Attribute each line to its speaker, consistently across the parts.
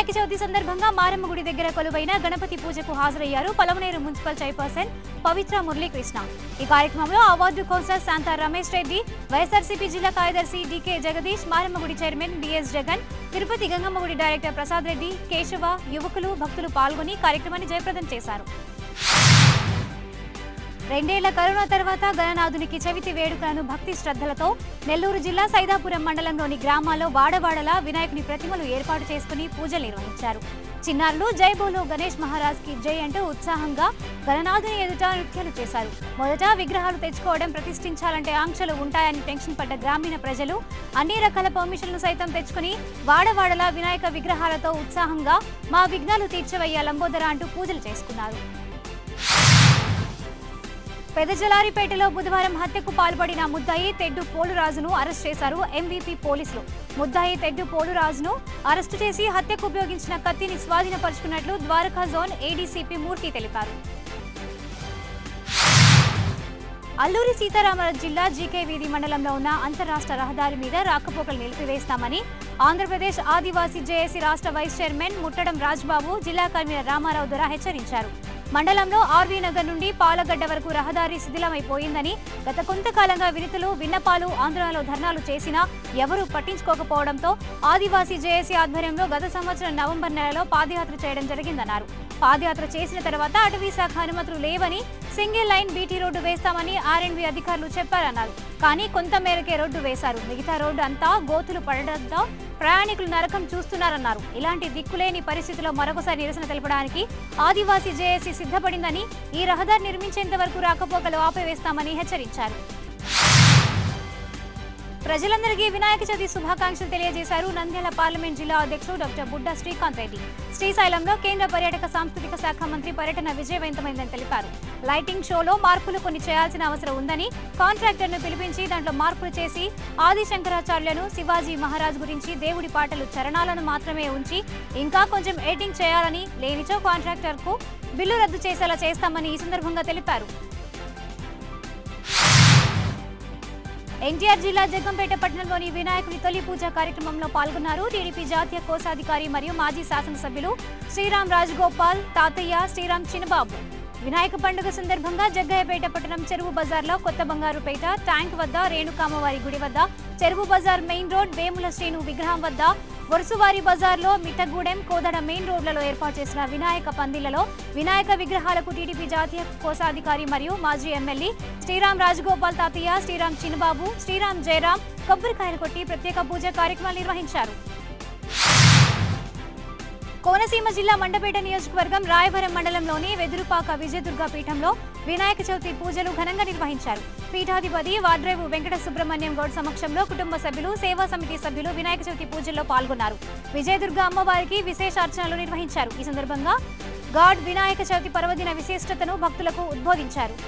Speaker 1: వినాయక చవితి సందర్భంగా మారమ్మ గుడి దగ్గర కొలువైన గణపతి పూజకు హాజరయ్యారు పలమనేరు మున్సిపల్ చైర్పర్సన్ పవిత్ర మురళీకృష్ణ ఈ కార్యక్రమంలో ward councillor Shanta Ramesh Reddy YSRCP జిల్లా కార్యదర్శి డికే జగదీష్ మారమ్మగుడి చైర్మన్ బిఎస్ జగన్ తిరుపతి గంగమ్మగుడి డైరెక్టర్ ప్రసాద్ రెడ్డి కేశవ యువకులు భక్తులు పాల్గొని కార్యక్రమాన్ని జయప్రదం చేశారు రెండేళ్ల కరోనా తర్వాత గణనాథునికి చవితి వేడుకలను భక్తి శ్రద్ధలతో నెల్లూరు జిల్లా సైదాపురం మండలంలోని గ్రామాల్లో వాడవాడలా వినాయకుని ప్రతిమలు ఏర్పాటు చేసుకుని పూజలు నిర్వహించారు చిన్నారులు జై బోలో గణేష్ మహారాజ్ కి జై అంటూ ఉత్సాహంగా గణనాథుని ఎదుట నృత్యాలు చేశారు మొదట విగ్రహాలు తెచ్చుకోవడం ప్రతిష్ఠించాలంటే ఆంక్షలు ఉంటాయని టెన్షన్ పడ్డ గ్రామీణ ప్రజలు అన్ని రకాల పర్మిషన్లు సైతం తెచ్చుకుని వాడవాడలా వినాయక విగ్రహాలతో ఉత్సాహంగా మా విఘ్నాలు తీర్చవయ్యా లంబోదర అంటూ పూజలు చేసుకున్నారు పెదజలారిపేటలో బుధవారం హత్యకు పాల్పడిన ముద్దాయి తెడ్డు పోలురాజును అరెస్ట్ చేశారు ఎంవీపీ పోలీసులు ముద్దాయి తెడ్డు పోలురాజును అరెస్టు చేసి హత్యకు ఉపయోగించిన కత్తిని స్వాధీనపరుచుకున్నట్లు ద్వారకా జోన్ ఏడీసీపీ మూర్తి తెలిపారు అల్లూరి సీతారామరాజు జిల్లా జీకే వీధి మండలంలో ఉన్న అంతరాష్ట్ర రహదారి మీద రాకపోకలు నిలిపివేస్తామని ఆంధ్రప్రదేశ్ ఆదివాసీ జేఏసీ రాష్ట్ర వైస్ చైర్మన్ ముట్టడం రాజ్బాబు జిల్లా కన్వీనర్ రామారావు దొర హెచ్చరించారు మండలంలో ఆర్వీ నగర్ నుండి పాలగడ్డ వరకు రహదారి శిథిలమైపోయిందని గత కొంతకాలంగా వినతులు విన్నపాలు ఆందోళనలో ధర్నాలు చేసినా ఎవరూ పట్టించుకోకపోవడంతో ఆదివాసీ జేఏసీ ఆధ్వర్యంలో గత సంవత్సరం నవంబర్ నెలలో పాదయాత్ర చేయడం జరిగిందన్నారు పాదయాత్ర చేసిన తర్వాత అటవీ శాఖ అనుమతులు లేవని సింగిల్ లైన్ బీటీ రోడ్డు వేస్తామని ఆర్ఎండ్బి అధికారులు చెప్పారన్నారు కానీ కొంత మేరకే రోడ్డు వేశారు మిగతా రోడ్డు అంతా గోతులు పడడంతో ప్రయాణికులు నరకం చూస్తున్నారన్నారు ఇలాంటి దిక్కులేని పరిస్థితిలో మరొకసారి నిరసన తెలపడానికి ఆదివాసీ జేఏసీ సిద్ధపడిందని ఈ రహదారి నిర్మించేంత వరకు రాకపోకలు ఆపివేస్తామని హెచ్చరించారు ప్రజలందరికీ వినాయక చవితి శుభాకాంక్షలు తెలియజేశారు నంద్యాల పార్లమెంట్ జిల్లా అధ్యక్షుడు డాక్టర్ బుడ్డా శ్రీకాంత్ రెడ్డి శ్రీశైలంలో కేంద్ర పర్యాటక సాంస్కృతిక శాఖ మంత్రి పర్యటన విజయవంతమైందని తెలిపారు లైటింగ్ షోలో మార్పులు కొన్ని చేయాల్సిన అవసరం ఉందని కాంట్రాక్టర్ను పిలిపించి దాంట్లో మార్పులు చేసి ఆది శంకరాచార్యులను శివాజీ మహారాజ్ గురించి దేవుడి పాటలు చరణాలను మాత్రమే ఉంచి ఇంకా కొంచెం ఎడిటింగ్ చేయాలని లేనిచో కాంట్రాక్టర్కు బిల్లు రద్దు చేసేలా చేస్తామని ఈ సందర్భంగా తెలిపారు ఎన్టీఆర్ జిల్లా జగ్గంపేట పట్టణంలోని వినాయకుని తొలి పూజ కార్యక్రమంలో పాల్గొన్నారు టీడీపీ జాతీయ కోశాధికారి మరియు మాజీ శాసనసభ్యులు శ్రీరామ్ రాజగోపాల్ తాతయ్య శ్రీరామ్ చిన్నబాబు వినాయక పండుగ సందర్భంగా జగ్గయ్యపేట పట్టణం చెరువు బజార్లో కొత్త బంగారుపేట ట్యాంక్ వద్ద రేణుకామవారి గుడి వద్ద చెరువు బజార్ మెయిన్ రోడ్ వేముల శ్రేణు విగ్రహం వద్ద వరుసవారి బజార్లో మిట్టగూడెం కోదడ మెయిన్ రోడ్లలో ఏర్పాటు చేసిన వినాయక పందిళ్లలో వినాయక విగ్రహాలకు టీడీపీ జాతీయ కోశాధికారి మరియు మాజీ ఎమ్మెల్యే శ్రీరామ్ రాజగోపాల్ తాతయ్య శ్రీరామ్ చిన్నబాబు శ్రీరామ్ జయరాం కొబ్బరికాయలు కొట్టి ప్రత్యేక పూజ కార్యక్రమాలు నిర్వహించారు కోనసీమ జిల్లా మండపేట నియోజకవర్గం రాయవరం మండలంలోని వెదురుపాక విజయదుర్గ పీఠంలో వినాయక చవితి పూజలు ఘనంగా నిర్వహించారు పీఠాధిపతి వాడ్రేవు వెంకట సుబ్రహ్మణ్యం గౌడ్ సమక్షంలో కుటుంబ సభ్యులు సేవా సమితి సభ్యులు వినాయక చవితి పూజల్లో పాల్గొన్నారు విజయదుర్గ అమ్మవారికి విశేష అర్చనలు నిర్వహించారు ఈ సందర్భంగా గాడ్ వినాయక చవితి పర్వదిన విశిష్టతను భక్తులకు ఉద్బోధించారు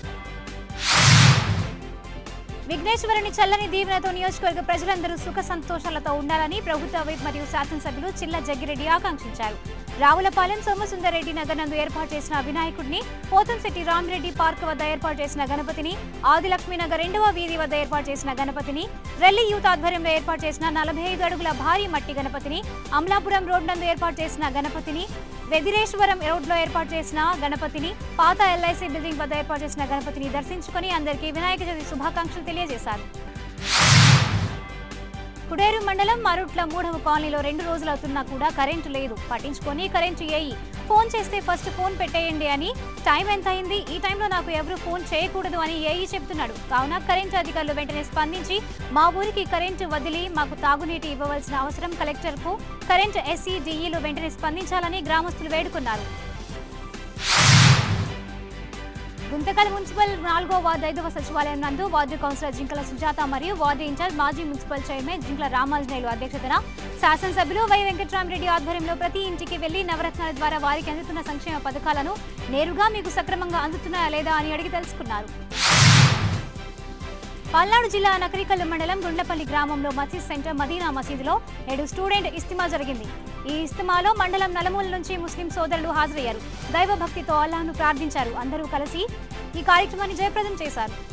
Speaker 1: విఘ్నేశ్వరుని చల్లని దీవెనతో నియోజకవర్గ ప్రజలందరూ సుఖ సంతోషాలతో ఉండాలని ప్రభుత్వ వైప్ మరియు శాసనసభ్యులు చిల్ల జగ్గిరెడ్డి ఆకాంక్షించారు రావులపాలెం సోమసుందరెడ్డి నగర్ నందు ఏర్పాటు చేసిన వినాయకుడిని పోతంశెట్టి రామిరెడ్డి పార్క్ వద్ద ఏర్పాటు చేసిన గణపతిని ఆదిలక్ష్మి నగర్ రెండవ వీధి వద్ద ఏర్పాటు చేసిన గణపతిని రెల్లి యూత్ ఆధ్వర్యంలో ఏర్పాటు చేసిన నలభై ఐదు అడుగుల భారీ మట్టి గణపతిని అమలాపురం రోడ్ నందు ఏర్పాటు చేసిన గణపతిని వెదిరేశ్వరం రోడ్లో ఏర్పాటు చేసిన గణపతిని పాత ఎల్ఐసి బిల్డింగ్ వద్ద ఏర్పాటు చేసిన గణపతిని దర్శించుకొని అందరికీ వినాయక చవితి శుభాకాంక్షలు తెలియజేశారు కుడేరు మండలం మరుట్ల మూడవ కాలనీలో రెండు రోజులవుతున్నా కూడా కరెంటు లేదు పట్టించుకొని కరెంటు ఏయి ఫోన్ చేస్తే ఫస్ట్ ఫోన్ పెట్టేయండి అని టైం ఎంత అయింది ఈ టైంలో నాకు ఎవరు ఫోన్ చేయకూడదు అని ఏఈ చెప్తున్నాడు కావున కరెంటు అధికారులు వెంటనే స్పందించి మా ఊరికి కరెంటు వదిలి మాకు తాగునీటి ఇవ్వవలసిన అవసరం కలెక్టర్కు కరెంటు ఎస్సీ డిఈలు వెంటనే స్పందించాలని గ్రామస్తులు వేడుకున్నారు గుంతకల్ మున్సిపల్ నాలుగో వార్డు ఐదవ సచివాలయం నందు వార్డు కౌన్సిలర్ జింకల సుజాత మరియు వార్డు ఇన్ఛార్జ్ మాజీ మున్సిపల్ చైర్మన్ జింకల రామాంజనేయులు అధ్యక్షతన శాసనసభ్యులు వై వెంకట్రామరెడ్డి ఆధ్వర్యంలో ప్రతి ఇంటికి వెళ్లి నవరత్నాల ద్వారా వారికి అందుతున్న సంక్షేమ పథకాలను నేరుగా మీకు సక్రమంగా అందుతున్నాయా లేదా అని అడిగి తెలుసుకున్నారు పల్నాడు జిల్లా నకరికల్లు మండలం గుండ్లపల్లి గ్రామంలో మసీద్ సెంటర్ మదీనా మసీదులో నేడు స్టూడెంట్ ఇస్తిమా జరిగింది ఈ ఇస్తిమాలో మండలం నలుమూల నుంచి ముస్లిం సోదరులు హాజరయ్యారు దైవ భక్తితో అల్లాహ్ను ప్రార్థించారు అందరూ కలిసి ఈ కార్యక్రమాన్ని జయప్రదం చేశారు